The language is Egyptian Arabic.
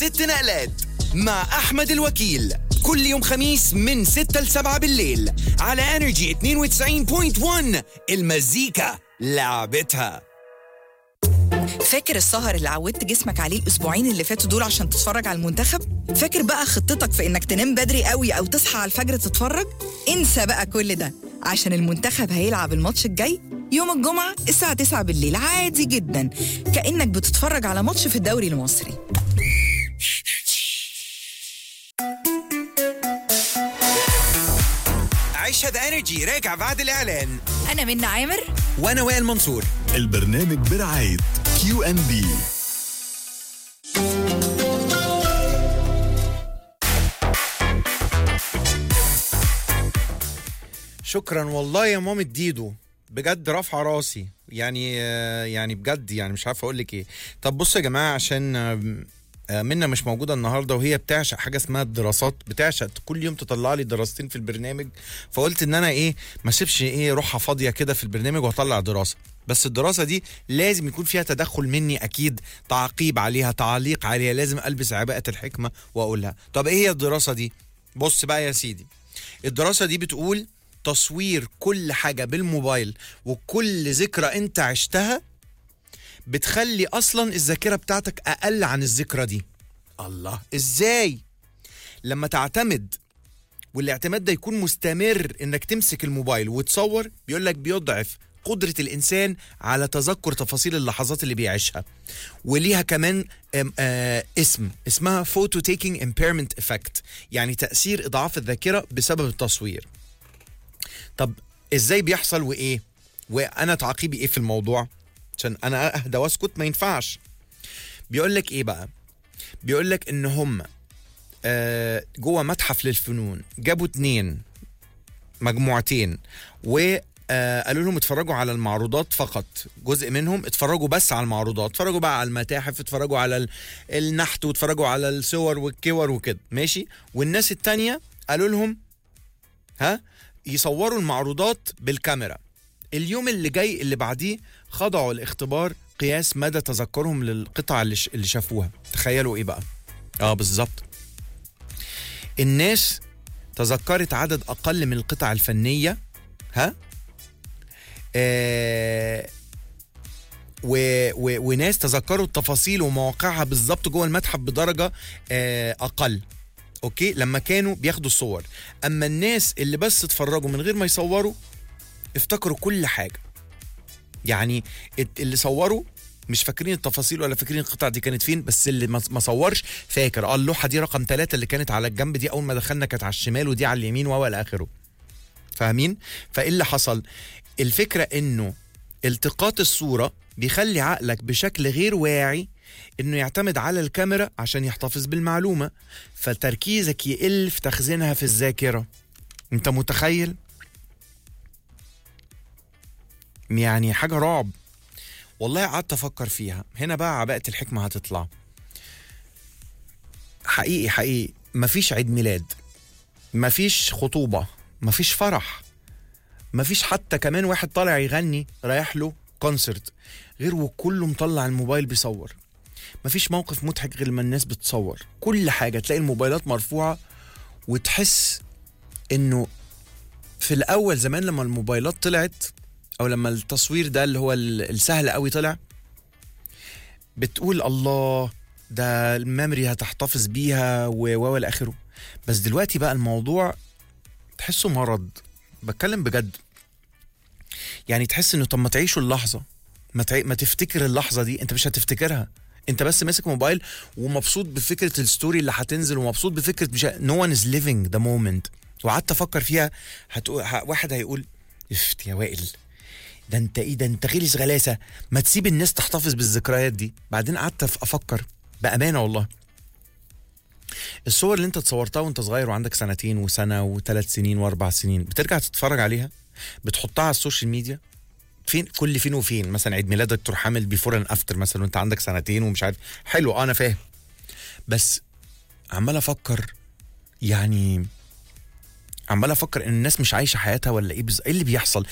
ست نقلات مع أحمد الوكيل كل يوم خميس من 6 ل 7 بالليل على انرجي 92.1 المزيكا لعبتها فاكر السهر اللي عودت جسمك عليه الاسبوعين اللي فاتوا دول عشان تتفرج على المنتخب فاكر بقى خطتك في انك تنام بدري قوي او تصحى على الفجر تتفرج انسى بقى كل ده عشان المنتخب هيلعب الماتش الجاي يوم الجمعة الساعة 9 بالليل عادي جدا كأنك بتتفرج على ماتش في الدوري المصري عيشها ذا انرجي راجع بعد الإعلان أنا منى عامر وأنا وائل منصور البرنامج برعاية كيو ان بي شكرا والله يا مامة ديدو بجد رافعه راسي يعني آه، يعني بجد يعني مش عارف اقول لك ايه طب بصوا يا جماعه عشان آم، آه، منى مش موجوده النهارده وهي بتعشق حاجه اسمها الدراسات بتعشق كل يوم تطلع لي دراستين في البرنامج فقلت ان انا ايه ما اسيبش ايه روحها فاضيه كده في البرنامج واطلع دراسه بس الدراسه دي لازم يكون فيها تدخل مني اكيد تعقيب عليها تعليق عليها لازم البس عباءه الحكمه واقولها طب ايه هي الدراسه دي بص بقى يا سيدي الدراسة دي بتقول تصوير كل حاجة بالموبايل وكل ذكرى انت عشتها بتخلي اصلا الذاكرة بتاعتك اقل عن الذكرى دي الله ازاي لما تعتمد والاعتماد ده يكون مستمر انك تمسك الموبايل وتصور بيقول لك بيضعف قدرة الإنسان على تذكر تفاصيل اللحظات اللي بيعيشها وليها كمان آم، آه اسم اسمها فوتو تيكينج امبيرمنت افكت يعني تأثير إضعاف الذاكرة بسبب التصوير طب ازاي بيحصل وايه وانا تعقيبي ايه في الموضوع عشان انا اهدى واسكت ما ينفعش بيقول لك ايه بقى بيقول لك ان هم آه جوه متحف للفنون جابوا اتنين مجموعتين و آه قالوا لهم اتفرجوا على المعروضات فقط جزء منهم اتفرجوا بس على المعروضات اتفرجوا بقى على المتاحف اتفرجوا على ال- النحت واتفرجوا على الصور والكور وكده ماشي والناس التانية قالوا لهم ها يصوروا المعروضات بالكاميرا اليوم اللي جاي اللي بعديه خضعوا لاختبار قياس مدى تذكرهم للقطع اللي, ش... اللي شافوها تخيلوا ايه بقى اه بالظبط الناس تذكرت عدد اقل من القطع الفنيه ها آه و... و... وناس تذكروا التفاصيل ومواقعها بالظبط جوه المتحف بدرجه آه اقل اوكي لما كانوا بياخدوا الصور اما الناس اللي بس اتفرجوا من غير ما يصوروا افتكروا كل حاجه يعني الت- اللي صوروا مش فاكرين التفاصيل ولا فاكرين القطع دي كانت فين بس اللي ما ما صورش فاكر اه اللوحه دي رقم ثلاثة اللي كانت على الجنب دي اول ما دخلنا كانت على الشمال ودي على اليمين و الى اخره فاهمين فايه اللي حصل الفكره انه التقاط الصوره بيخلي عقلك بشكل غير واعي انه يعتمد على الكاميرا عشان يحتفظ بالمعلومه فتركيزك يقل في تخزينها في الذاكره انت متخيل يعني حاجه رعب والله قعدت افكر فيها هنا بقى عباءه الحكمه هتطلع حقيقي حقيقي مفيش عيد ميلاد مفيش خطوبه مفيش فرح مفيش حتى كمان واحد طالع يغني رايح له كونسرت غير وكله مطلع الموبايل بيصور مفيش موقف مضحك غير لما الناس بتصور كل حاجه تلاقي الموبايلات مرفوعه وتحس انه في الاول زمان لما الموبايلات طلعت او لما التصوير ده اللي هو ال- السهل قوي طلع بتقول الله ده الميموري هتحتفظ بيها و و الى اخره بس دلوقتي بقى الموضوع تحسه مرض بتكلم بجد يعني تحس انه طب ما تعيشوا اللحظه ما, تعي... ما تفتكر اللحظه دي انت مش هتفتكرها انت بس ماسك موبايل ومبسوط بفكره الستوري اللي هتنزل ومبسوط بفكره مش نو ون از ليفينج ذا مومنت وقعدت افكر فيها هتقول ه... واحد هيقول افت يا وائل ده انت ايه ده انت غلس غلاسه ما تسيب الناس تحتفظ بالذكريات دي بعدين قعدت أف- افكر بامانه والله الصور اللي انت اتصورتها وانت صغير وعندك سنتين وسنه وثلاث سنين واربع سنين بترجع تتفرج عليها بتحطها على السوشيال ميديا فين كل فين وفين مثلا عيد ميلادك تروح عامل بيفور اند افتر مثلا وانت عندك سنتين ومش عارف حلو اه انا فاهم بس عمال افكر يعني عمال افكر ان الناس مش عايشه حياتها ولا ايه بز... ايه اللي بيحصل